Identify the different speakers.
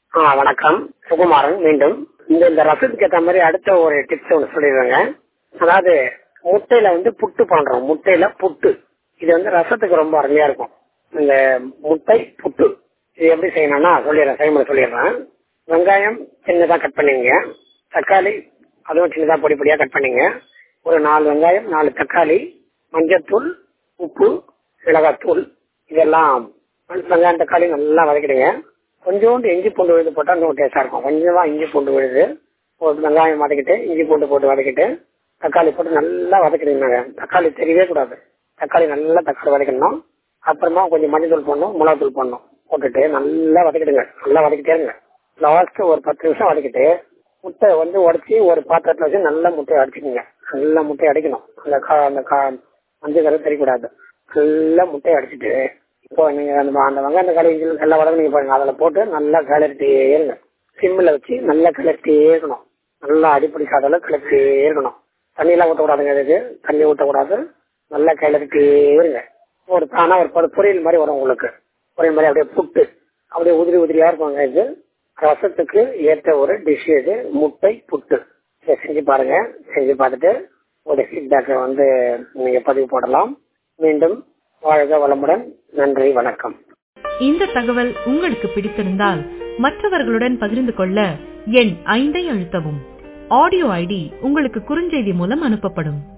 Speaker 1: ஆ வணக்கம் சுகுமாரன் மீண்டும் இந்த இந்த ரசத்துக்கு ஏற்ற மாதிரி அடுத்த ஒரு டிப்ஸ் ஒன்று சொல்லிடுறேங்க அதாவது முட்டையில வந்து புட்டு பண்றோம் முட்டையில புட்டு இது வந்து ரசத்துக்கு ரொம்ப அருமையா இருக்கும் இந்த முட்டை புட்டு இது எப்படி செய்யணும்னா சொல்லிடுறேன் செய்முறை சொல்லிடுறேன் வெங்காயம் சின்னதா கட் பண்ணிங்க தக்காளி அதுவும் சின்னதா பொடி பொடியா கட் பண்ணிங்க ஒரு நாலு வெங்காயம் நாலு தக்காளி மஞ்சத்தூள் உப்பு மிளகாத்தூள் இதெல்லாம் வெங்காயம் தக்காளி நல்லா வதக்கிடுங்க கொஞ்சோண்டு இஞ்சி பூண்டு விழுது போட்டா இன்னும் டேஸ்டா இருக்கும் கொஞ்சமா இஞ்சி பூண்டு விழுது போட்டு வெங்காயம் வதக்கிட்டு இஞ்சி பூண்டு போட்டு வதக்கிட்டு தக்காளி போட்டு நல்லா வதக்கிடுங்க தக்காளி தெரியவே கூடாது தக்காளி நல்லா தக்காளி வதக்கணும் அப்புறமா கொஞ்சம் மஞ்சள் போடணும் மிளகாத்தூள் போடணும் போட்டுட்டு நல்லா வதக்கிடுங்க நல்லா வதக்கிட்டே இருங்க லாஸ்ட் ஒரு பத்து நிமிஷம் வதக்கிட்டு முட்டை வந்து உடச்சி ஒரு பாத்திரத்துல வச்சு நல்லா முட்டையை அடிச்சுக்கோங்க நல்லா முட்டையை அடிக்கணும் அந்த கா- அந்த கா மஞ்சள் கரு தெரியக்கூடாது நல்லா முட்டையை அடிச்சிட்டு இப்போ நீங்க அந்த அந்த வெங்காயம் தக்காளி இஞ்சி நல்லா வதக்குனீங்க பாருங்க அதில் போட்டு நல்லா கிளறிட்டே இருங்க சிம்மில் வச்சு நல்லா கிளறிட்டே இருக்கணும் நல்லா அடிப்பிடிக்காத அளவு கிளறிட்டே இருக்கணும் தண்ணியெல்லாம் ஊற்றக்கூடாதுங்க இதுக்கு தண்ணி ஊற்றக்கூடாது நல்லா கிளறிட்டே இருங்க ஒரு தானா ஒரு பொ- பொரியல் மாதிரி வரும் உங்களுக்கு பொரியல் மாதிரி அப்படியே புட்டு அப்படியே உதிரி உதிரியா இருக்குங்க இது ரசத்துக்கு ஏற்ற ஒரு டிஷ் இது முட்டை புட்டு இதை செஞ்சு பாருங்க செஞ்சு பார்த்துட்டு ஒரு ஃபீட்பேக்கை வந்து நீங்க பதிவு போடலாம் மீண்டும் வாழ்க வளமுடன் நன்றி வணக்கம்
Speaker 2: இந்த தகவல் உங்களுக்கு பிடித்திருந்தால் மற்றவர்களுடன் பகிர்ந்து கொள்ள எண் ஐந்தை அழுத்தவும் ஆடியோ ஐடி உங்களுக்கு குறுஞ்செய்தி மூலம் அனுப்பப்படும்